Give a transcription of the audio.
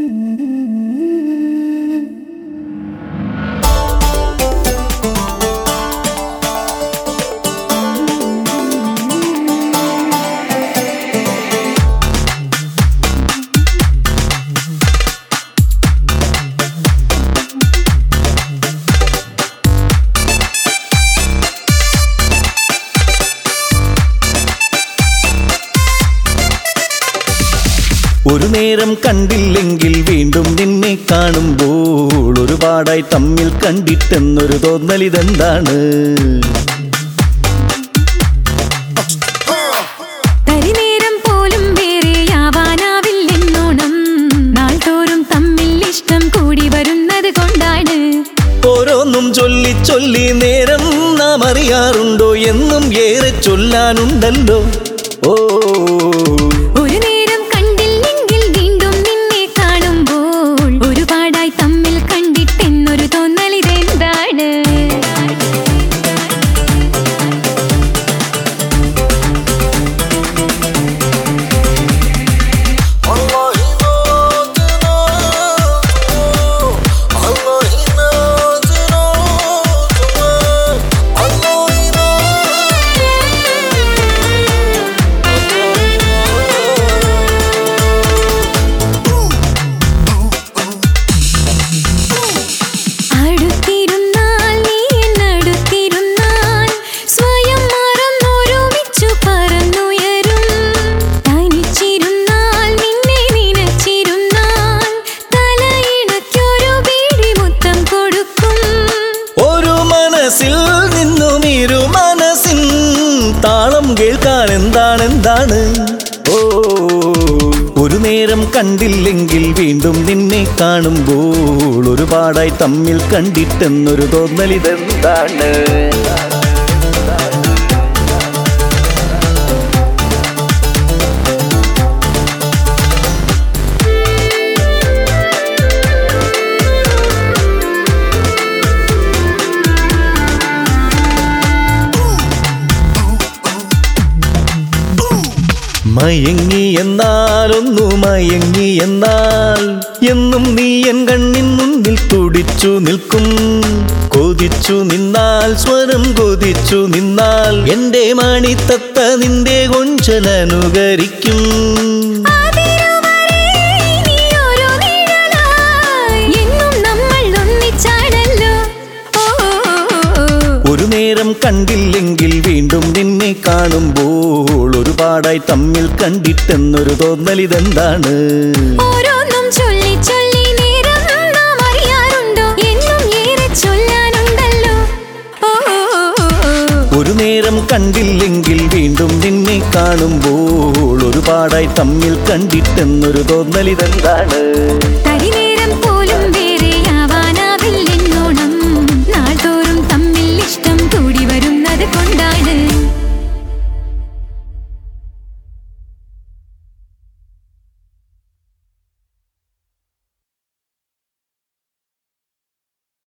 ഒരു നേരം കണ്ടില്ലെങ്കിൽ വീണ്ടും നിന്നെ കാണുമ്പോൾ ഒരുപാടായി തമ്മിൽ കണ്ടിട്ടെന്നൊരു തോന്നൽ ഇതെന്താണ് തരിനേരം പോലും വേറെയാവാനാവില്ലെന്നോണം നാൾ തോറും തമ്മിൽ ഇഷ്ടം കൂടി വരുന്നത് കൊണ്ടാണ് ഓരോന്നും ചൊല്ലി ചൊല്ലി നേരം നാം അറിയാറുണ്ടോ എന്നും ഏറെ ചൊല്ലാനുണ്ടല്ലോ ഓ ഒരു നേരം കണ്ടില്ലെങ്കിൽ വീണ്ടും നിന്നെ കാണുമ്പോൾ ഒരുപാടായി തമ്മിൽ കണ്ടിട്ടെന്നൊരു തോന്നൽ ഇതെന്താണ് അടുത്തിരുന്നാൽ നീ എന്നടുത്തിരുന്നാൽ സ്വയം മറന്നൊരുമിച്ചു പറന്നുയരും തനിച്ചിരുന്നാൽ നിന്നെ നനച്ചിരുന്നാൽ തലയിണയ്ക്കൊരു പിടി മുത്തം കൊടുക്കും ഒരു മനസ്സിൽ നിന്നും ഇരു മനസ്സിൻ താളം കേൾക്കാൻ എന്താണ് എന്താണ് ഓ ഒരു നേരം കണ്ടില്ലെങ്കിൽ വീണ്ടും നിന്നെ കാണുമ്പോൾ ഒരുപാടായി തമ്മിൽ കണ്ടിട്ടെന്നൊരു തോന്നൽ ഇതെന്താണ് മയങ്ങി എന്നാൽ ഒന്നു മയങ്ങി എന്നാൽ എന്നും നീ എൻ കണ്ണിൻ മുന്നിൽ തുടിച്ചു നിൽക്കും കൊതിച്ചു നിന്നാൽ സ്വരം കൊതിച്ചു നിന്നാൽ എന്റെ മണിത്തത്ത നിന്റെ കൊഞ്ചലനുകരിക്കും അതിരുവരെ നീയൊരു നിഴലായി എന്നും നമ്മൾ ഒന്നിച്ചാണല്ലോ ഓ ഒരു നേരം കണ്ടില്ലെങ്കിൽ വീണ്ടും നിന്നെ കാണുമ്പോൾ ഒരുപാടായി തമ്മിൽ കണ്ടിട്ടെന്നൊരു തോന്നൽ ഇതെന്താണ് ഓരോന്നും ചൊല്ലി ചൊല്ലി നേരം നാം അറിയാറുണ്ടോ എന്നും ഏറെ ചൊല്ലാനുണ്ടല്ലോ ഓ ഒരു നേരം കണ്ടില്ലെങ്കിൽ വീണ്ടും നിന്നെ കാണുമ്പോൾ ഒരുപാടായി തമ്മിൽ കണ്ടിട്ടെന്നൊരു തോന്നൽ ഇതെന്താണ്